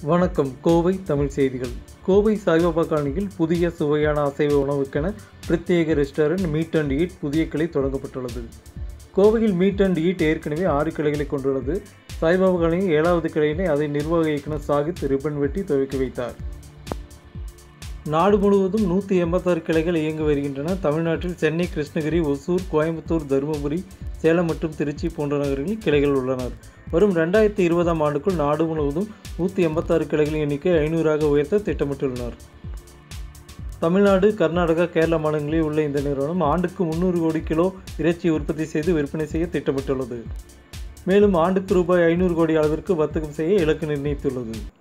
வணக்கம் கோவை தமிழ் செய்திகள் கோவை சாய்பாபா காலனியில் புதிய சுவையான அசைவ உணவுக்கென பிரத்யேக ரெஸ்டாரண்ட் மீட் அண்ட் ஈட் புதிய கிளை தொடங்கப்பட்டுள்ளது கோவையில் மீட் அண்ட் ஈட் ஏற்கனவே ஆறு கிளைகளை கொண்டுள்ளது சாய்பாபா காலனியில் ஏழாவது கிளையினை அதை நிர்வாக இயக்குனர் சாகித் ரிப்பன் வெட்டி துவக்கி வைத்தார் நாடு முழுவதும் நூற்றி எண்பத்தாறு கிளைகள் இயங்கி வருகின்றன தமிழ்நாட்டில் சென்னை கிருஷ்ணகிரி ஒசூர் கோயம்புத்தூர் தருமபுரி சேலம் மற்றும் திருச்சி போன்ற நகரங்களில் கிளைகள் உள்ளனர் வரும் ரெண்டாயிரத்தி இருபதாம் ஆண்டுக்குள் நாடு முழுவதும் நூற்றி எண்பத்தாறு கிளைகளின் எண்ணிக்கை ஐநூறாக உயர்த்த திட்டமிட்டுள்ளனர் தமிழ்நாடு கர்நாடகா கேரளா மாநிலங்களில் உள்ள இந்த நிறுவனம் ஆண்டுக்கு முந்நூறு கோடி கிலோ இறைச்சி உற்பத்தி செய்து விற்பனை செய்ய திட்டமிட்டுள்ளது மேலும் ஆண்டுக்கு ரூபாய் ஐநூறு கோடி அளவிற்கு வர்த்தகம் செய்ய இலக்கு நிர்ணயித்துள்ளது